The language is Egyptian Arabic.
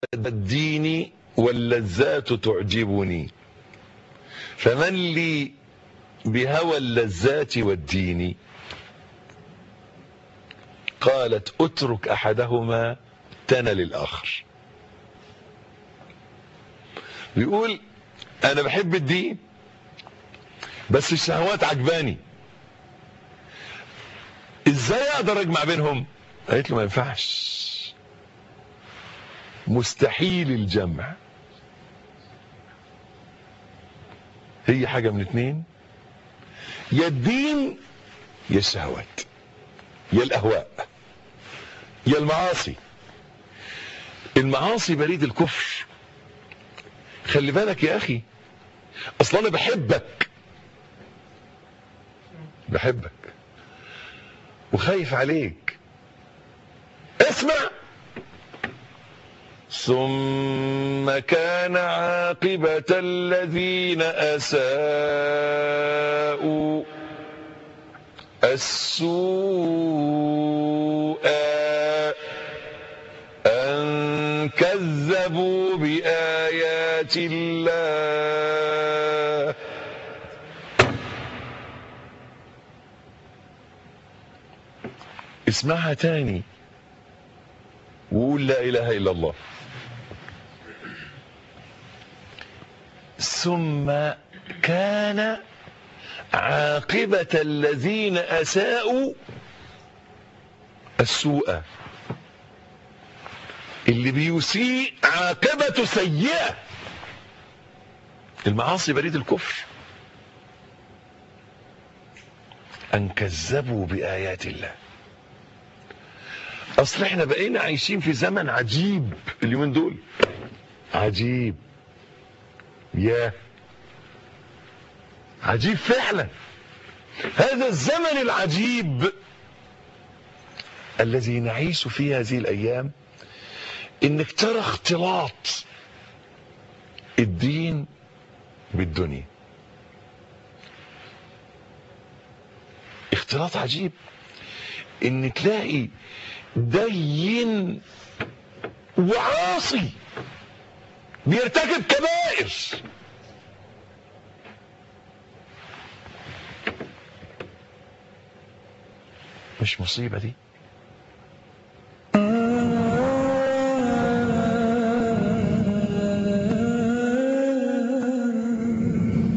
الدين واللذات تعجبني فمن لي بهوى اللذات والدين قالت اترك احدهما تنل الاخر بيقول انا بحب الدين بس الشهوات عجباني ازاي اقدر اجمع بينهم قالت له ما ينفعش مستحيل الجمع هي حاجة من اتنين يا الدين يا الشهوات يا الاهواء يا المعاصي المعاصي بريد الكفر خلي بالك يا اخي اصلا انا بحبك بحبك وخايف عليك اسمع ثم كان عاقبة الذين أساءوا السوء أن كذبوا بآيات الله اسمعها تاني وقول لا إله إلا الله ثم كان عاقبة الذين أساءوا السوء اللي بيسيء عاقبة سيئة المعاصي بريد الكفر أن كذبوا بآيات الله أصل احنا بقينا عايشين في زمن عجيب اليومين دول عجيب يا عجيب فعلا هذا الزمن العجيب الذي نعيش فيه هذه الايام انك ترى اختلاط الدين بالدنيا اختلاط عجيب ان تلاقي دين وعاصي بيرتكب كبائر مش مصيبة دي